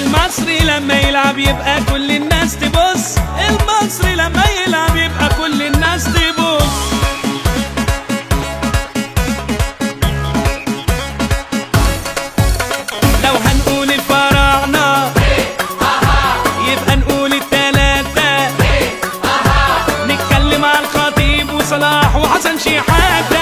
المصري لما يلعب يبقى كل الناس تبص المصري لما يلعب يبقى كل الناس تبص لو هنقول الفراعنة يبقى نقول التلاتة نتكلم على الخطيب وصلاح وحسن شحاتة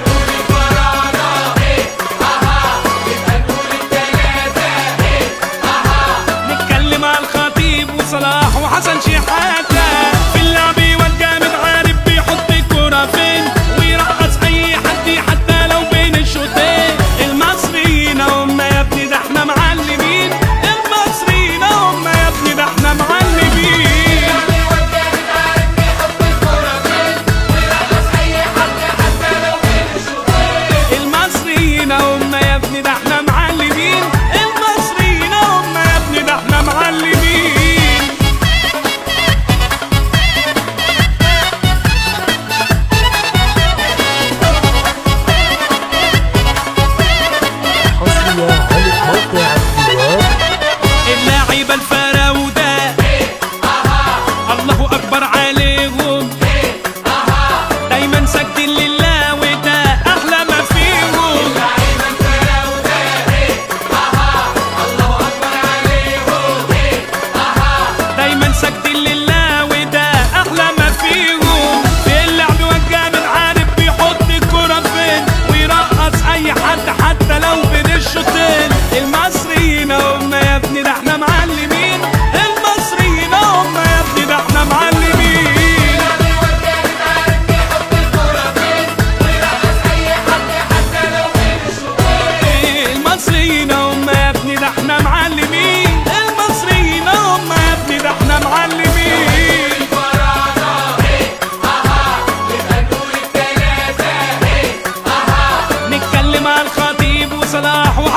نتكلم على الخطيب وصلاح وحسن شحاتة في اللعب والجامد عارف بيحط الكرة فين ويرقص أي حد حتى لو بين الشوطين المصريين هم يا ابني ده احنا معلمين المصريين هم يا ابني ده احنا معلمين المصريين هم يا ابني ده احنا معلمين المصريين هم يا ابني ده احنا معلمين حصريا على موقع الدواب اللعيبه الفراوده الله اكبر عليهم دايما ساجدين لله وده احلى ما فيهم دايما ساجدين لله وده احلى ما فيهم في اللعب والجامد عارف بيحط الكرة فين ويرقص اي حد حتى لو بين الشوطين المصريين هم يا ابني ده احنا معلمين المصريين هم يا ابني ده احنا معلمين المصريين هم يا ابني ده احنا معلمين المصريين هم يا ابني ده احنا معلمين نتكلم على الخطيب وصلاح